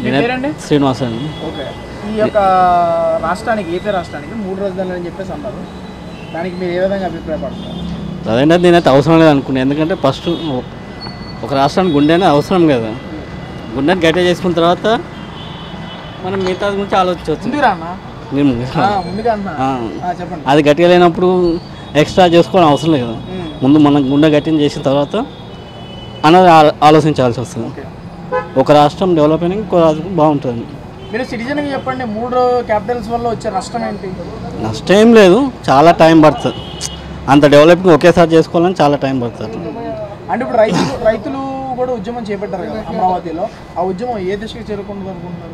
మీ నేనే పేరండి శ్రీనివాస్ అండి ఓకే ఈ యొక్క రాష్ట్రానికి ఏపీ రాష్ట్రానికి మూడు రాజధానులు అని చెప్పేసి అన్నారు దానికి మీరు ఏ విధంగా అభిప్రాయపడుతున్నారు అదేంటే నేనైతే అవసరం లేదు అనుకున్నాను ఎందుకంటే ఫస్ట్ ఒక రాష్ట్రానికి గుండెనే అవసరం కదా గుండెని గట్టిగా చేసుకున్న తర్వాత మనం మిగతా గురించి ఆలోచించవచ్చు ముందుకు రా అన్న నేను ఆ, ముందుగా అన్న ఆ. ఆ, చెప్పండి అది గట్టిగా లేనప్పుడు ఎక్స్ట్రా చేసుకోవడం అవసరం లేదు ఉమ్. ముందు మనం గుండె గట్టిని చేసిన తర్వాత అన్నది ఆ- ఆలోచించాల్సి వస్తుంది ఓకే ఒక రాష్ట్రం డెవలప్ అయినా ఇంకో రాష్ట్రం బాగుంటుంది మీరు సిటిజన్కి చెప్పండి మూడు క్యాపిటల్స్ వల్ల వచ్చే నష్టం ఏంటి నష్టం ఏం లేదు చాలా టైం పడుతుంది అంత డెవలపింగ్ ఒకేసారి చేసుకోవాలని చాలా టైం పడుతుంది అంటే ఇప్పుడు రైతులు రైతులు కూడా ఉద్యమం చేపట్టారు కదా అమరావతిలో ఆ ఉద్యమం ఏ దిశగా చేరుకుంటుంది అనుకుంటున్నారు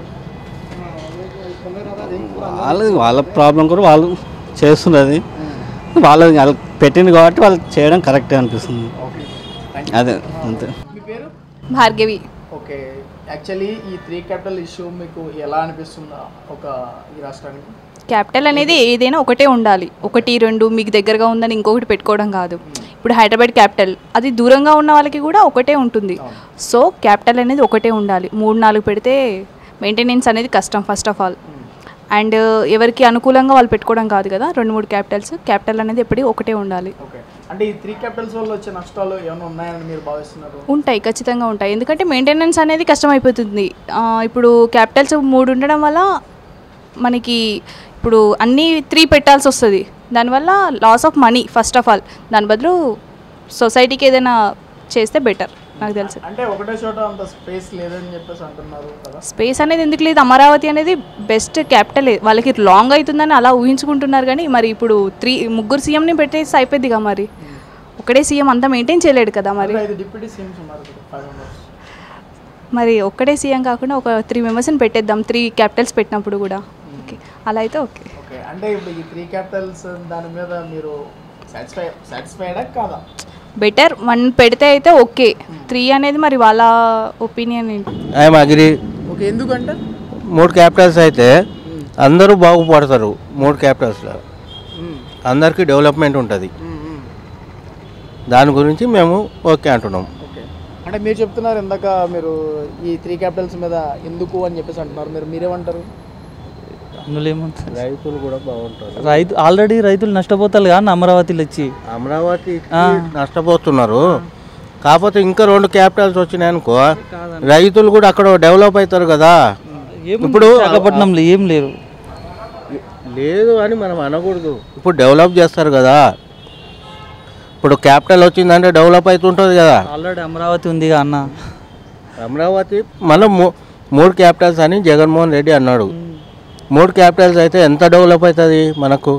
వాళ్ళది వాళ్ళ ప్రాబ్లం కూడా వాళ్ళు చేస్తున్నది వాళ్ళది వాళ్ళు పెట్టింది కాబట్టి వాళ్ళు చేయడం కరెక్టే అనిపిస్తుంది ఓకే అదే అంతే మీ పేరు భార్గవి ఓకే యాక్చువల్లీ ఈ త్రీ క్యాపిటల్ ఇష్యూ మీకు ఎలా అనిపిస్తుందా ఒక ఈ రాష్ట్రానికి క్యాపిటల్ అనేది ఏదైనా ఒకటే ఉండాలి ఒకటి రెండు మీకు దగ్గరగా ఉందని ఇంకొకటి పెట్టుకోవడం కాదు ఇప్పుడు హైదరాబాద్ క్యాపిటల్ అది దూరంగా ఉన్న వాళ్ళకి కూడా ఒకటే ఉంటుంది సో క్యాపిటల్ అనేది ఒకటే ఉండాలి మూడు నాలుగు పెడితే మెయింటెనెన్స్ అనేది కష్టం ఫస్ట్ ఆఫ్ ఆల్ అండ్ ఎవరికి అనుకూలంగా వాళ్ళు పెట్టుకోవడం కాదు కదా రెండు మూడు క్యాపిటల్స్ క్యాపిటల్ అనేది ఎప్పటికీ ఒకటే ఉండాలి ఓకే అంటే ఈ త్రీ క్యాపిటల్స్ వల్ల వచ్చే నష్టాలు ఏమైనా ఉన్నాయని మీరు భావిస్తున్నారు ఉంటాయి ఖచ్చితంగా ఉంటాయి ఎందుకంటే మెయింటెనెన్స్ అనేది కష్టమైపోతుంది ఆ, ఇప్పుడు క్యాపిటల్స్ మూడు ఉండడం వల్ల మనకి ఇప్పుడు అన్నీ త్రీ పెట్టాల్సి వస్తుంది దానివల్ల loss of money first of all దాని బదులు సొసైటీకి ఏదైనా చేస్తే బెటర్ నాకు తెలుసు అంటే ఒకటే చోట అంత స్పేస్ లేదని చెప్పేసి అంటున్నారు కదా స్పేస్ అనేది ఎందుకు లేదు అమరావతి అనేది బెస్ట్ క్యాపిటల్ వాళ్ళకి లాంగ్ అవుతుందని అలా ఊహించుకుంటున్నారు కానీ మరి ఇప్పుడు త్రీ ముగ్గురు సీఎంని పెట్టేసి అయిపోద్దిగా మరి ఒకటే సీఎం అంతా మెయింటైన్ చేయలేడు కదా మరి అంటే ఐదు డిప్యూటీ సీఎంస్ ఉన్నారు ఫైవ్ మెంబర్స్ మరి ఒక్కడే సీఎం కాకుండా ఒక త్రీ మెంబర్స్ని పెట్టేద్దాం త్రీ క్యాపిటల్స్ పెట్టినప్పుడు కూడా ఓకే అలా అయితే ఓకే ఓకే అంటే ఇప్పుడు ఈ త్రీ క్యాపిటల్స్ దాని మీద మీరు సాటిస్ఫై సాటిస్ఫైడా కాదా బెటర్ వన్ పెడితే అయితే ఓకే త్రీ అనేది మరి వాళ్ళ ఒపీనియన్ ఏంటి ఐఎమ్ అగ్రి ఓకే ఎందుకంటే మూడు క్యాపిటల్స్ అయితే అందరూ బాగుపడతారు మూడు క్యాపిటల్స్లో అందరికీ డెవలప్మెంట్ ఉంటుంది దాని గురించి మేము ఓకే అంటున్నాం ఓకే అంటే మీరు చెప్తున్నారు ఇందాక మీరు ఈ త్రీ క్యాపిటల్స్ మీద ఎందుకు అని చెప్పేసి అంటున్నారు మీరు మీరేమంటారు అందులో ఏముంటుంది రైతులు కూడా బాగుంటారు రైతు ఆల్రెడీ రైతులు నష్టపోతారు కానీ అమరావతిలో వచ్చి అమరావతి నష్టపోతున్నారు కాకపోతే ఇంకా రెండు క్యాపిటల్స్ వచ్చినాయి అనుకో రైతులు కూడా అక్కడ డెవలప్ అవుతారు కదా ఇప్పుడు విశాఖపట్నంలో ఏం లేరు లేదు అని మనం అనకూడదు ఇప్పుడు డెవలప్ చేస్తారు కదా ఇప్పుడు క్యాపిటల్ వచ్చిందంటే డెవలప్ అవుతుంటుంది కదా ఆల్రెడీ అమరావతి ఉందిగా అన్న అమరావతి మనం మూ- మూడు క్యాపిటల్స్ అని జగన్మోహన్ రెడ్డి అన్నాడు మూడు క్యాపిటల్స్ అయితే ఎంత డెవలప్ అవుతుంది మనకు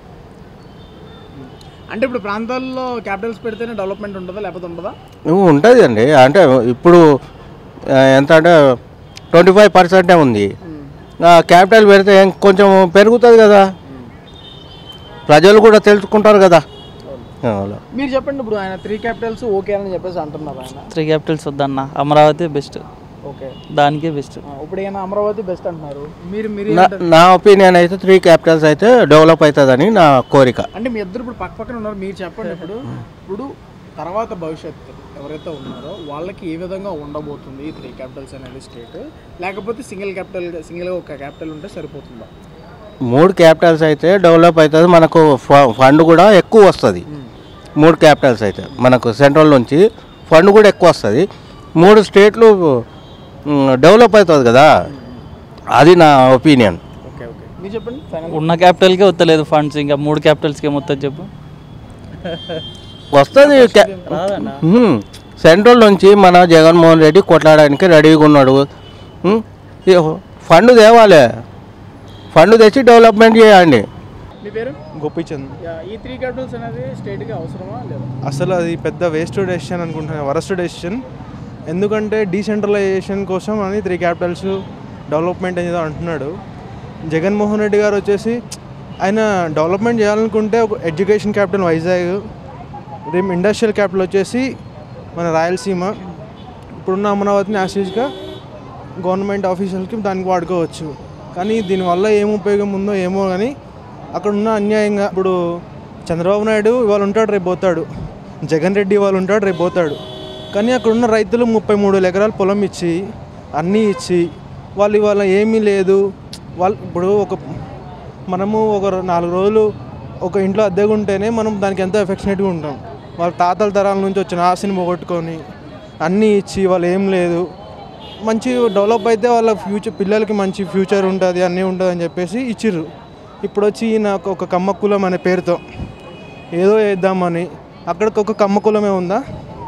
అంటే ఇప్పుడు ప్రాంతాల్లో క్యాపిటల్స్ పెడితేనే డెవలప్మెంట్ ఉంటుందా లేకపోతే ఉండదా ఉంటుంది అండి అంటే ఇప్పుడు ఆ, ఎంత అంటే ట్వంటీ ఫైవ్ పర్సెంటే ఉంది క్యాపిటల్ పెడితే ఏం కొంచెం పెరుగుతుంది కదా ప్రజలు కూడా తెలుసుకుంటారు కదా అలా. మీరు చెప్పండి ఇప్పుడు ఆయన త్రీ క్యాపిటల్స్ ఓకే అని చెప్పేసి అంటున్నారు ఆయన త్రీ క్యాపిటల్స్ వద్దన్న అమరావతి బెస్ట్ ఓకే దానికే బెస్ట్ ఆ, ఇప్పుడు ఈయన అమరావతి బెస్ట్ అంటున్నారు మీరు మీరు నా ఏమంటారు? నా ఒపీనియన్ అయితే త్రీ క్యాపిటల్స్ అయితే డెవలప్ అవుతుందని నా కోరిక అంటే మీ ఇద్దరు ఇప్పుడు పక్క పక్కన ఉన్నారు మీరు చెప్పండి ఇప్పుడు ఇప్పుడు తర్వాత భవిష్యత్తు ఎవరైతే ఉన్నారో వాళ్ళకి ఏ విధంగా ఉండబోతుంది ఈ త్రీ క్యాపిటల్స్ అనేది స్టేట్ లేకపోతే సింగిల్ క్యాపిటల్ సింగిల్గా ఒక క్యాపిటల్ ఉంటే సరిపోతుందా మూడు క్యాపిటల్స్ అయితే డెవలప్ అవుతుంది మనకు ఫ- ఫండ్ కూడా ఎక్కువ వస్తుంది మూడు క్యాపిటల్స్ అయితే మనకు సెంట్రల్ నుంచి ఫండ్ కూడా ఎక్కువ వస్తుంది మూడు స్టేట్లు మ్, డెవలప్ అవుతుంది కదా అది నా ఒపీనియన్ ఓకే ఓకే మీరు చెప్పండి ఫైనల్ ఉన్న క్యాపిటల్కే వస్తలేదు ఫండ్స్ ఇంకా మూడు క్యాపిటల్స్కి ఏమొస్తుంది చెప్పు వస్తుంది సెంట్రల్ నుంచి మన జగన్మోహన్ రెడ్డి కొట్లాడడానికి రెడీగా ఉన్నాడు మ్, ఈ ఫండ్ తేవాలి ఫండ్ తెచ్చి డెవలప్మెంట్ చేయండి మీ పేరు గోపీచంద్ యా, ఈ త్రీ క్యాపిటల్స్ అనేది స్టేట్కి అవసరమా లేదా అసలు అది పెద్ద వేస్ట్ డెసిషన్ అనుకుంటున్నాను వరస్ట్ డెసిషన్ ఎందుకంటే డీసెంట్రలైజేషన్ కోసం అని త్రీ క్యాపిటల్స్ డెవలప్మెంట్ అనేది అంటున్నాడు జగన్మోహన్ రెడ్డి గారు వచ్చేసి ఆయన డెవలప్మెంట్ చేయాలనుకుంటే ఒక ఎడ్యుకేషన్ క్యాపిటల్ వైజాగ్ రేపు ఇండస్ట్రియల్ క్యాపిటల్ వచ్చేసి మన రాయలసీమ ఇప్పుడున్న అమరావతిని యాసిడ్గా గవర్నమెంట్ ఆఫీసులకి దానికి వాడుకోవచ్చు కానీ దీనివల్ల ఏం ఉపయోగం ఉందో ఏమో కానీ అక్కడ ఉన్న అన్యాయంగా ఇప్పుడు చంద్రబాబు నాయుడు ఇవాళ ఉంటాడు రేపు పోతాడు జగన్ రెడ్డి ఇవాళ ఉంటాడు రేపు పోతాడు కానీ అక్కడ ఉన్న రైతులు ముప్పై మూడు ఎకరాలు పొలం ఇచ్చి అన్నీ ఇచ్చి వాళ్ళు ఇవాళ ఏమీ లేదు వాళ్ళు ఇప్పుడు ఒక మనము ఒక రో- నాలుగు రోజులు ఒక ఇంట్లో అద్దెగా ఉంటేనే మనం దానికి ఎంతో ఎఫెక్షనేట్గా ఉంటాం వాళ్ళ తాతల తరాల నుంచి వచ్చిన ఆశని పోగొట్టుకొని అన్నీ ఇచ్చి వాళ్ళు ఏం లేదు మంచి డెవలప్ అయితే వాళ్ళ ఫ్యూచర్ పిల్లలకి మంచి ఫ్యూచర్ ఉంటుంది అన్నీ ఉంటుంది అని చెప్పేసి ఇచ్చిర్రు ఇప్పుడు వచ్చి నాకు ఒక కమ్మకులం అనే పేరుతో ఏదో వేద్దామని అక్కడికి ఒక కమ్మకులమే ఉందా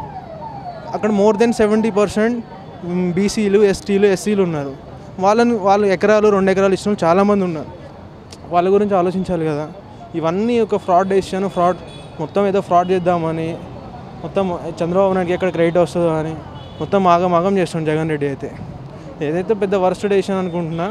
అక్కడ మోర్ దెన్ సెవెంటీ పర్సెంట్ బీసీలు ఎస్టీలు ఎస్సీలు ఉన్నారు వాళ్ళని వాళ్ళు ఎకరాలు రెండు ఎకరాలు ఇచ్చిన వాళ్ళు చాలామంది ఉన్నారు వాళ్ళ గురించి ఆలోచించాలి కదా ఇవన్నీ ఒక ఫ్రాడ్ డెసిషన్ ఫ్రాడ్ మొత్తం ఏదో ఫ్రాడ్ చేద్దామని మొత్తం చంద్రబాబు నాయుడుకి ఎక్కడ క్రెడిట్ వస్తుందో అని మొత్తం ఆగం ఆగం చేస్తాం జగన్ రెడ్డి అయితే ఏదైతే పెద్ద వర్స్ట్ డెసిషన్ అనుకుంటున్నా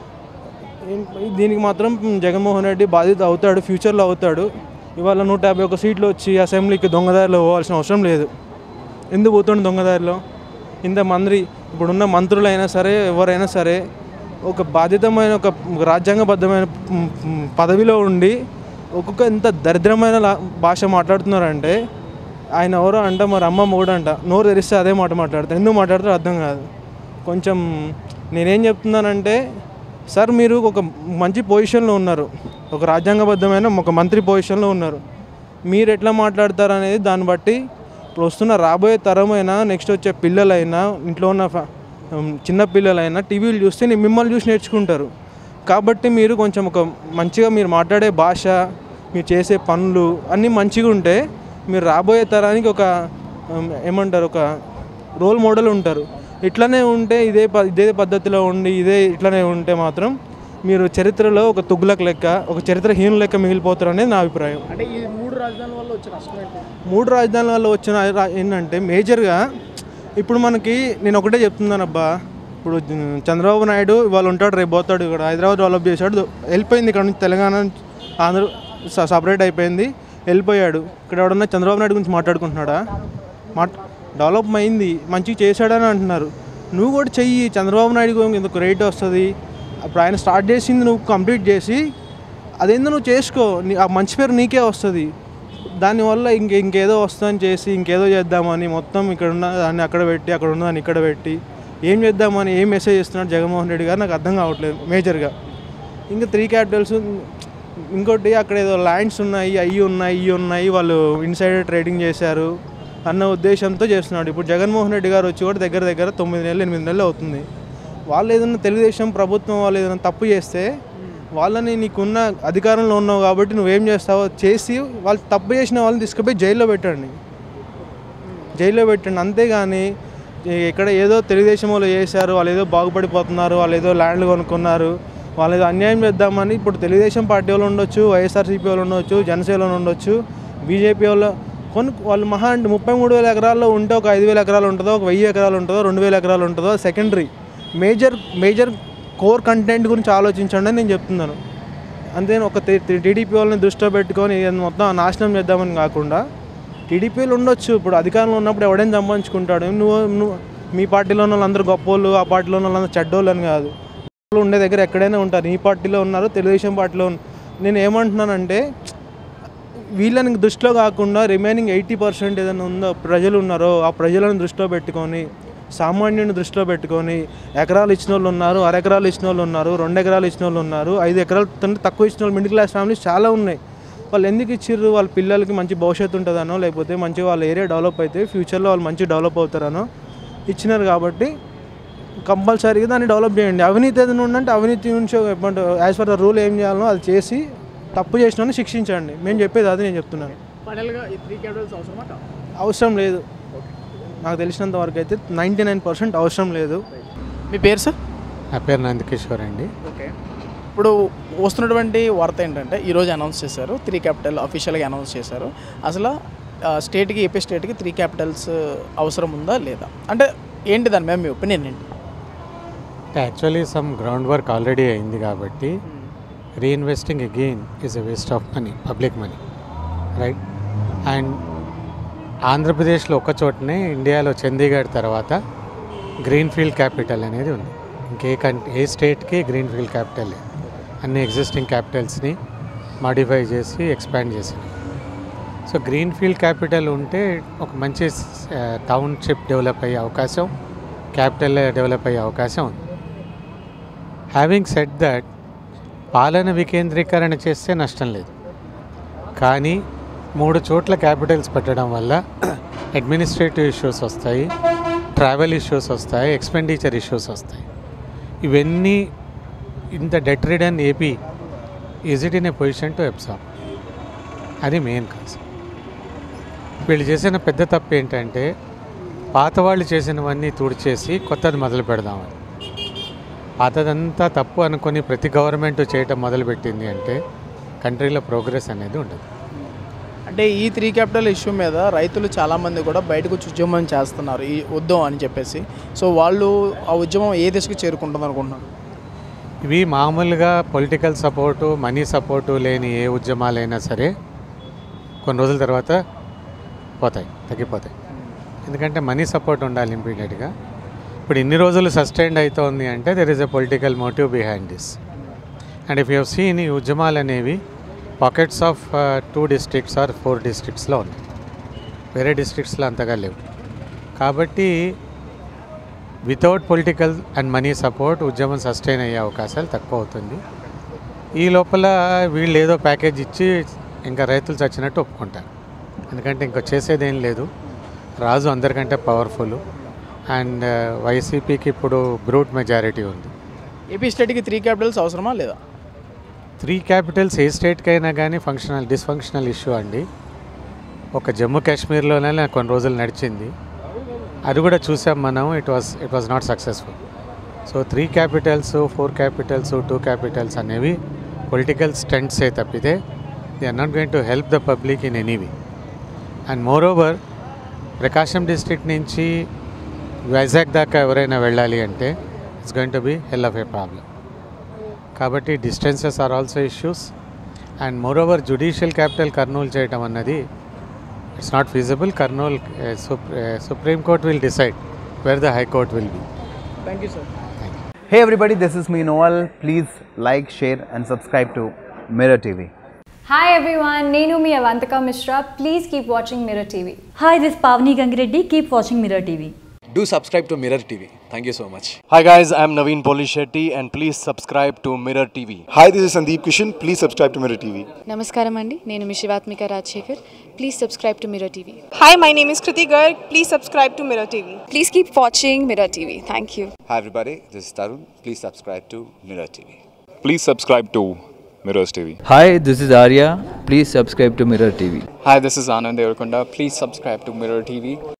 ఏం- దీనికి మాత్రం జగన్మోహన్ రెడ్డి బాధ్యత అవుతాడు ఫ్యూచర్లో అవుతాడు ఇవాళ నూట యాభై ఒక సీట్లు వచ్చి అసెంబ్లీకి దొంగదారిలో పోవాల్సిన అవసరం లేదు ఎందుకు పోతుండు దొంగదారిలో ఇంత మంత్రి ఇప్పుడున్న మంత్రులైనా సరే ఎవరైనా సరే ఒక బాధ్యతమైన ఒక రాజ్యాంగబద్ధమైన మ్, మ్, పదవిలో ఉండి ఒక్కొక్క ఎంత దరిద్రమైన లా- భాష మాట్లాడుతున్నారంటే ఆయన ఎవరో అంట మరి అమ్మ మొగుడు అంట నోరు తెరిస్తే అదే మాట మాట్లాడతారు ఎందుకు మాట్లాడతారో అర్థం కాదు కొంచెం నేనేం చెప్తున్నానంటే సార్ మీరు ఒక మంచి పొజిషన్లో ఉన్నారు ఒక రాజ్యాంగబద్ధమైన ఒక మంత్రి పొజిషన్లో ఉన్నారు మీరు ఎట్లా మాట్లాడతారు అనేది దాన్ని బట్టి ఇప్పుడు వస్తున్న రాబోయే తరమైనా నెక్స్ట్ వచ్చే పిల్లలైనా ఇంట్లో ఉన్న ఫ- ఉమ్, చిన్న పిల్లలైనా టీవీలు చూస్తే నీ- మిమ్మల్ని చూసి నేర్చుకుంటారు కాబట్టి మీరు కొంచెం ఒక మంచిగా మీరు మాట్లాడే భాష మీరు చేసే పనులు అన్నీ మంచిగా ఉంటే మీరు రాబోయే తరానికి ఒక ఉమ్, ఏమంటారు ఒక రోల్ మోడల్ ఉంటారు ఇట్లనే ఉంటే ఇదే ప ఇదే పద్ధతిలో ఉండి ఇదే ఇట్లనే ఉంటే మాత్రం మీరు చరిత్రలో ఒక తుగ్లక్ లెక్క ఒక చరిత్రహీన లెక్క మిగిలిపోతారు అనేది నా అభిప్రాయం అంటే ఈ మూడు రాజధానుల వల్ల వచ్చే నష్టం ఏంటి మూడు రాజధానుల వల్ల వచ్చిన రా- ఏంటంటే మేజర్గా ఇప్పుడు మనకి నేను ఒకటే చెప్తున్నాను అబ్బా ఇప్పుడు చంద్రబాబు నాయుడు ఇవాళ ఉంటాడు రేపు పోతాడు ఇక్కడ హైదరాబాద్ డెవలప్ చేశాడు వెళ్ళిపోయింది ఇక్కడ నుంచి తెలంగాణ నుంచి ఆంధ్ర స- సపరేట్ అయిపోయింది వెళ్ళిపోయాడు ఇక్కడ ఎవడన్నా చంద్రబాబు నాయుడు గురించి మాట్లాడుకుంటున్నాడా మాట్ డెవలప్ అయింది మంచిగా చేశాడని అంటున్నారు నువ్వు కూడా చెయ్యి చంద్రబాబు నాయుడు గురించి ఇంత రేట్ వస్తుంది అప్పుడు ఆయన స్టార్ట్ చేసింది నువ్వు కంప్లీట్ చేసి అదేందో నువ్వు చేసుకో నీ ఆ మంచి పేరు నీకే వస్తుంది దానివల్ల ఇంక ఇంకేదో వస్తుందని చేసి ఇంకేదో చేద్దామని మొత్తం ఇక్కడ ఉన్న దాన్ని అక్కడ పెట్టి అక్కడ ఉన్న దాన్ని ఇక్కడ పెట్టి ఏం చేద్దామని ఏం మెసేజ్ ఇస్తున్నాడు జగన్మోహన్ రెడ్డి గారు నాకు అర్థం కావట్లేదు మేజర్గా ఇంకా త్రీ క్యాపిటల్స్ ఇంకోటి అక్కడ ఏదో ల్యాండ్స్ ఉన్నాయి అవి ఉన్నాయి ఇవి ఉన్నాయి వాళ్ళు ఇన్సైడర్ ట్రేడింగ్ చేశారు అన్న ఉద్దేశంతో చేస్తున్నాడు ఇప్పుడు జగన్మోహన్ రెడ్డి గారు వచ్చి కూడా దగ్గర దగ్గర తొమ్మిది నెలలు ఎనిమిది నెలలు అవుతుంది వాళ్ళు ఏదైనా తెలుగుదేశం ప్రభుత్వం వాళ్ళు ఏదైనా తప్పు చేస్తే వాళ్ళని నీకున్న అధికారంలో ఉన్నావు కాబట్టి నువ్వేం చేస్తావో చేసి వాళ్ళు తప్పు చేసిన వాళ్ళని తీసుకుపోయి జైల్లో పెట్టండి జైల్లో పెట్టండి అంతేగాని ఈ- ఇక్కడ ఏదో తెలుగుదేశం వాళ్ళు చేశారు వాళ్ళు ఏదో బాగుపడిపోతున్నారు వాళ్ళు ఏదో ల్యాండ్లు కొనుక్కున్నారు వాళ్ళు ఏదో అన్యాయం చేద్దామని ఇప్పుడు తెలుగుదేశం పార్టీ వాళ్ళు ఉండొచ్చు వైఎస్ఆర్సీపీ వాళ్ళు ఉండొచ్చు జనసేన వాళ్ళు ఉండొచ్చు బీజేపీ వాళ్ళు కొన్ని వాళ్ళు మహా అంటే ముప్పై మూడు వేల ఎకరాల్లో ఉంటే ఒక ఐదు వేల ఎకరాలు ఉంటుందో ఒక వెయ్యి ఎకరాలు ఉంటుందో రెండు వేల ఎకరాలు ఉంటుందో secondary major major core content గురించి ఆలోచించండి అని నేను చెప్తున్నాను అంతే ఒక టీడీపీ వాళ్ళని దృష్టిలో పెట్టుకొని ఇది మొత్తం నాశనం చేద్దామని కాకుండా టీడీపీలు ఉండొచ్చు ఇప్పుడు అధికారంలో ఉన్నప్పుడు ఎవడైనా సంపాదించుకుంటాడు నువ్వు నువ్వు మీ పార్టీలో ఉన్న వాళ్ళందరూ గొప్పోళ్ళు ఆ పార్టీలో ఉన్న వాళ్ళందరూ చెడ్డోళ్ళు అని కాదు వాళ్ళు ఉండే దగ్గర ఎక్కడైనా ఉంటారు ఈ పార్టీలో ఉన్నారు తెలుగుదేశం పార్టీలో ఉన్న- నేను ఏమంటున్నానంటే వీళ్ళని దృష్టిలో కాకుండా రిమైనింగ్ ఎయిటీ పర్సెంట్ ఏదైనా ఉందో ప్రజలు ఉన్నారో ఆ ప్రజలను దృష్టిలో పెట్టుకొని సామాన్యుని దృష్టిలో పెట్టుకొని ఎకరాలు ఇచ్చిన వాళ్ళు ఉన్నారు అర ఎకరాలు ఇచ్చిన వాళ్ళు ఉన్నారు రెండు ఎకరాలు ఇచ్చిన వాళ్ళు ఉన్నారు ఐదు ఎకరాలు కంటే తక్కువ ఇచ్చిన వాళ్ళు మిడిల్ క్లాస్ ఫ్యామిలీస్ చాలా ఉన్నాయి వాళ్ళు ఎందుకు ఇచ్చిర్రు వాళ్ళ పిల్లలకి మంచి భవిష్యత్తు ఉంటుందనో లేకపోతే మంచిగా వాళ్ళ ఏరియా డెవలప్ అయితే ఫ్యూచర్లో వాళ్ళు మంచి డెవలప్ అవుతారనో ఇచ్చినారు కాబట్టి కంపల్సరీగా దాన్ని డెవలప్ చేయండి అవినీతి ఏదైనా ఉందంటే అవినీతి నుంచి యాజ్ పర్ ద రూల్ ఏం చేయాలో అది చేసి తప్పు చేసిన శిక్షించండి మేము చెప్పేది అది నేను చెప్తున్నాను ఫైనల్గా ఈ త్రీ క్యాపిటల్స్ అవసరమా కాదా? అవసరం లేదు నాకు తెలిసినంత వరకు అయితే నైంటీ నైన్ పర్సెంట్ అవసరం లేదు మీ పేరు సార్ నా పేరు నందకిషోర్ అండి ఓకే ఇప్పుడు వస్తున్నటువంటి వార్త ఏంటంటే ఈరోజు అనౌన్స్ చేశారు త్రీ క్యాపిటల్ అఫీషియల్గా అనౌన్స్ చేశారు అసలు ఆ, స్టేట్కి ఏపీ స్టేట్కి త్రీ క్యాపిటల్స్ అవసరం ఉందా లేదా అంటే ఏంటి దాని మీద మీ ఒపీనియన్ ఏంటి actually some ground work already అయింది కాబట్టి reinvesting again is a waste of money public money right and ఆంధ్రప్రదేశ్లో ఒక చోటనే ఇండియాలో చండీగఢ్ తర్వాత గ్రీన్ ఫీల్డ్ క్యాపిటల్ అనేది ఉంది ఇంకే కంట్ ఏ స్టేట్కి గ్రీన్ ఫీల్డ్ క్యాపిటల్ లేదు అన్ని ఎగ్జిస్టింగ్ క్యాపిటల్స్ని మాడిఫై చేసి ఎక్స్పాండ్ చేసింది సో గ్రీన్ ఫీల్డ్ క్యాపిటల్ ఉంటే ఒక మంచి టౌన్షిప్ డెవలప్ అయ్యే అవకాశం క్యాపిటల్ డెవలప్ అయ్యే అవకాశం ఉంది హ్యావింగ్ సెట్ దట్ పాలన వికేంద్రీకరణ చేస్తే నష్టం లేదు కానీ మూడు చోట్ల క్యాపిటల్స్ పెట్టడం వల్ల అడ్మినిస్ట్రేటివ్ ఇష్యూస్ వస్తాయి ట్రావెల్ ఇష్యూస్ వస్తాయి ఎక్స్పెండిచర్ ఇష్యూస్ వస్తాయి ఇవన్నీ ఇంత debt ridden AP is it in a position to absorb అది మెయిన్ కాజ్ వీళ్ళు చేసిన పెద్ద తప్పు ఏంటంటే పాత వాళ్ళు చేసినవన్నీ తుడిచేసి కొత్తది మొదలు పెడదామని పాతదంతా తప్పు అనుకొని ప్రతి గవర్నమెంట్ చేయటం మొదలుపెట్టింది అంటే కంట్రీలో ప్రోగ్రెస్ అనేది ఉండదు అంటే ఈ త్రీ క్యాపిటల్ ఇష్యూ మీద రైతులు చాలామంది కూడా బయటకు వచ్చి ఉద్యమం చేస్తున్నారు ఈ వద్దాం అని చెప్పేసి సో వాళ్ళు ఆ ఉద్యమం ఏ దిశకు చేరుకుంటుంది అనుకుంటున్నారు ఇవి మామూలుగా పొలిటికల్ సపోర్టు మనీ సపోర్టు లేని ఏ ఉద్యమాలైనా సరే కొన్ని రోజుల తర్వాత పోతాయి తగ్గిపోతాయి ఎందుకంటే మనీ సపోర్ట్ ఉండాలి ఇమీడియట్గా ఇప్పుడు ఇన్ని రోజులు సస్టైన్డ్ అవుతోంది అంటే there is a political motive behind this and if you seen ఈ ఉద్యమాలు అనేవి పాకెట్స్ ఆఫ్ టూ డిస్ట్రిక్ట్స్ ఆర్ ఫోర్ డిస్ట్రిక్ట్స్లో ఉన్నాయి వేరే డిస్ట్రిక్ట్స్లో అంతగా లేవు కాబట్టి without political and money support ఉద్యమం సస్టైన్ అయ్యే అవకాశాలు తక్కువ అవుతుంది ఈ లోపల వీళ్ళు ఏదో ప్యాకేజ్ ఇచ్చి ఇంకా రైతులు చచ్చినట్టు ఒప్పుకుంటారు ఎందుకంటే ఇంకా చేసేదేం లేదు రాజు అందరికంటే పవర్ఫుల్ అండ్ వైసీపీకి ఇప్పుడు బ్రూట్ మెజారిటీ ఉంది ఏపీ స్టేట్కి త్రీ క్యాపిటల్స్ అవసరమా లేదా త్రీ క్యాపిటల్స్ ఏ స్టేట్కైనా కానీ ఫంక్షనల్ డిస్ఫంక్షనల్ ఇష్యూ అండి ఒక జమ్మూ కాశ్మీర్లోనే కొన్ని రోజులు నడిచింది అది కూడా చూసాం మనం it was it was not successful so three capitals four capitals two capitals అనేవి పొలిటికల్ స్టెంట్సే తప్పితే they are not going to help the public in anyway and moreover Prakasam district నుంచి వైజాగ్ దాకా ఎవరైనా వెళ్ళాలి అంటే it's going to be hell of a problem కాబట్టి distances are also issues and moreover judicial capital Kurnool చేయటం అన్నది it's not feasible Kurnool supreme court will decide where the high court will be thank you sir Hey everybody, this is me Noel. Please like, share, and subscribe to Mirror TV. Hi everyone, Nenu mi Avantika Mishra. Please keep watching Mirror TV. Hi, this is Pavni Gangireddy. Keep watching Mirror TV. Do subscribe to Mirror TV. Thank you so much. Hi guys, I'm Naveen Polishetty and please subscribe to Mirror TV. Hi, this is Sandeep Kishan. Please subscribe to Mirror TV. నమస్కారం అండి నేను మీ Shivathmika Rajasekhar please subscribe to Mirror TV Hi, my name is Kriti Garg. Please subscribe to Mirror TV. Please keep watching Mirror TV thank you Hi everybody, this is Tarun. Please subscribe to Mirror TV. Please subscribe to Mirrors TV. Hi, this is Arya. Please subscribe to Mirror TV. Hi, this is Anand Devarkonda. Please subscribe to Mirror TV.